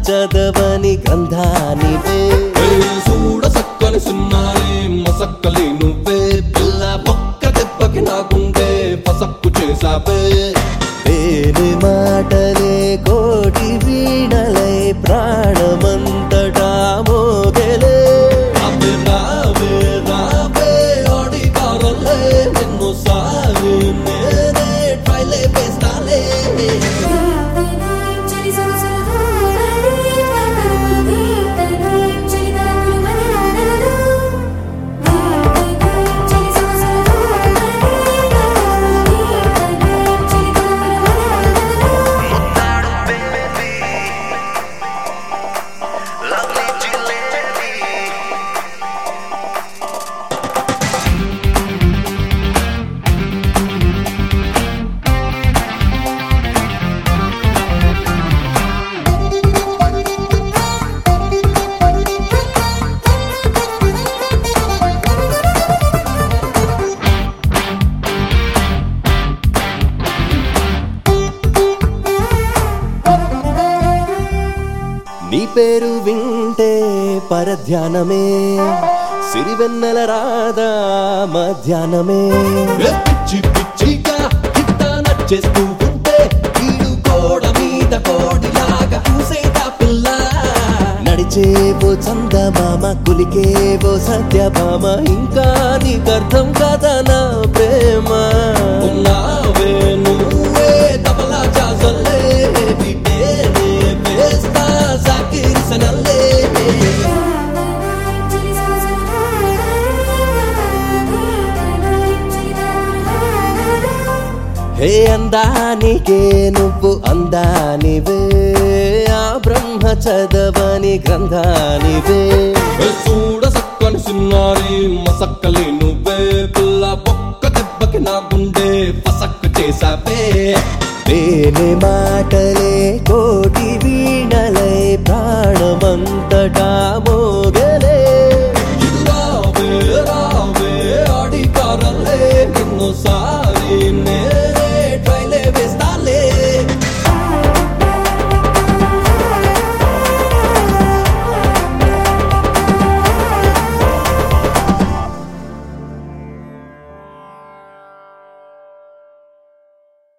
చదవని గ్రంథానివే చూడ సక్కని సున్నారే మసక్కలే నువ్వే పిల్ల పక్క దెబ్బకి నాకుండే పసక్కు చేసావే వేరే మాటలే కోటి వీణలై ప్రాణమంతటా మోగలే రావే రావే రావే ఆడి కారలే నిన్ను సారి నేనే ట్రైలే వేస్తాలే చలి సొగసులు ధూమని పరమది తని చలి దాగులు మనననదు చలి సొగసులు ధూమని పరమది తని చలి దాగులు మనననదు నీ పేరు వింటే పరధ్యానమే సిరివెన్నెల రాధా మధ్యాహ్నమే ఏ పిచ్చి పిచ్చిగా ఇట్ట నచ్చేస్తూ ఉంటే వీడు కోడ మీద కోడిలాగా చూసేదా పిల్ల నడిచేవో చందమామ కులికేవో సత్యభామ ఇంకా నీకర్థం కదా నా ప్రేమ ఉన్నావే నువ్వే తబలా జాజల్లే బిడ్డేనే వేస్తా సాకిరిసనల్లే చలి సొగసులు ధూమని పరమది తని చలి దాగులు మనననదు హే అందానికే నువ్వు అందానివే ఆ బ్రహ్మ చదవని గ్రంథానివే చూడ సక్కని సున్నారి మసక్కలే నువ్వే పిల్ల పొక్క దెబ్బకి నా గుండె పసక్కు చేసావే వేరే మాటలే కోటి వీణలై ప్రా